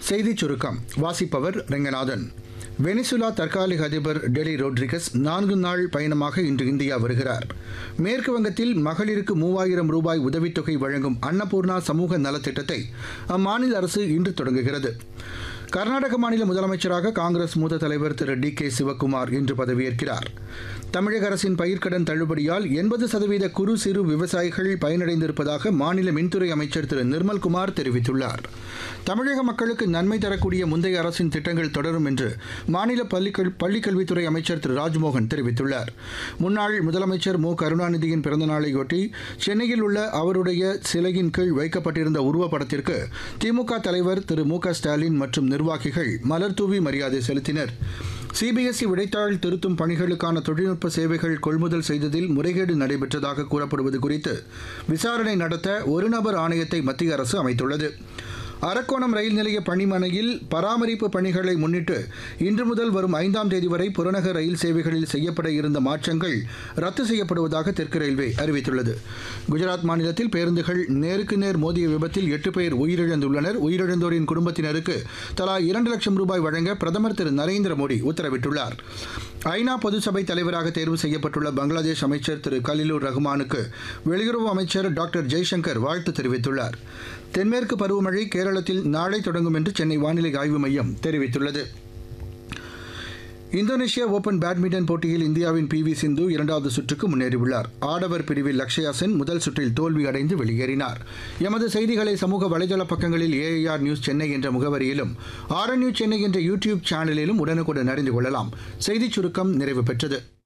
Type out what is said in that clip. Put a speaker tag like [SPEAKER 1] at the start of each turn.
[SPEAKER 1] செய்திச் சுருக்கம் வாசிப்பவர் ரெங்கநாதன் வெனிசுலா தற்காலிக அதிபர் டெலி ரோட்ரிகஸ் நான்கு நாள் பயணமாக இன்று இந்தியா வருகிறார் மேற்கு வங்கத்தில் மகளிருக்கு மூவாயிரம் ரூபாய் உதவித்தொகை வழங்கும் அன்னபூர்ணா சமூக நலத்திட்டத்தை அம்மாநில அரசு இன்று தொடங்குகிறது கர்நாடக மாநில முதலமைச்சராக காங்கிரஸ் மூத்த தலைவர் திரு டி கே சிவக்குமார் இன்று பதவியேற்கிறார் தமிழக அரசின் பயிர்க்கடன் தள்ளுபடியால் எண்பது சதவீத குறு சிறு விவசாயிகள் பயனடைந்திருப்பதாக மாநில மின்துறை அமைச்சர் திரு நிர்மல்குமார் தெரிவித்துள்ளார் தமிழக மக்களுக்கு நன்மை தரக்கூடிய முந்தைய அரசின் திட்டங்கள் தொடரும் என்று மாநில பள்ளிக்கல் பள்ளிக்கல்வித்துறை அமைச்சர் திரு ராஜ்மோகன் தெரிவித்துள்ளார் முன்னாள் முதலமைச்சர் மு கருணாநிதியின் பிறந்தநாளையொட்டி சென்னையில் உள்ள அவருடைய சிலையின் கீழ் வைக்கப்பட்டிருந்த உருவப்படத்திற்கு திமுக தலைவர் திரு மு க ஸ்டாலின் மற்றும் நிர்வாகிகள் மலர்தூவி மரியாதை செலுத்தினர் சிபிஎஸ்இ விடைத்தாள் திருத்தும் பணிகளுக்கான தொழில்நுட்ப சேவைகள் கொள்முதல் செய்ததில் முறைகேடு நடைபெற்றதாக கூறப்படுவது குறித்து விசாரணை நடத்த ஒரு நபர் ஆணையத்தை மத்திய அரசு அமைத்துள்ளது அரக்கோணம் ரயில் நிலைய பணிமனையில் பராமரிப்பு பணிகளை முன்னிட்டு இன்று முதல் வரும் ஐந்தாம் தேதி வரை புறநகர் ரயில் சேவைகளில் செய்யப்பட இருந்த மாற்றங்கள் ரத்து செய்யப்படுவதாக தெற்கு ரயில்வே அறிவித்துள்ளது குஜராத் மாநிலத்தில் பேருந்துகள் நேருக்கு நேர் மோதிய விபத்தில் எட்டு பேர் உயிரிழந்துள்ளனர் உயிரிழந்தோரின் குடும்பத்தினருக்கு தலா இரண்டு லட்சம் ரூபாய் வழங்க பிரதமர் திரு நரேந்திர மோடி உத்தரவிட்டுள்ளார் ஐநா பொதுசபை தலைவராக தேர்வு செய்யப்பட்டுள்ள பங்களாதேஷ் அமைச்சர் திரு கலிலுர் ரஹ்மானுக்கு வெளியுறவு அமைச்சர் டாக்டர் ஜெய்சங்கர் வாழ்த்து தெரிவித்துள்ளார் தென்மேற்கு பருவமழை கேரளத்தில் நாளை தொடங்கும் என்று சென்னை வானிலை ஆய்வு மையம் தெரிவித்துள்ளது இந்தோனேஷியா ஓபன் பேட்மிண்டன் போட்டியில் இந்தியாவின் பி வி சிந்து இரண்டாவது சுற்றுக்கு முன்னேறியுள்ளார் ஆடவர் பிரிவில் லக்ஷயா சென் முதல் சுற்றில் தோல்வி அடைந்து வெளியேறினார் எமது செய்திகளை சமூக வலைதள பக்கங்களில் ஏஐஆர் நியூஸ் சென்னை என்ற முகவரியிலும் ஆர் நியூஸ் சென்னை என்ற யூடியூப் சேனலிலும் உடனுக்குடன் அறிந்து கொள்ளலாம் செய்திச் சுருக்கம் நிறைவு பெற்றது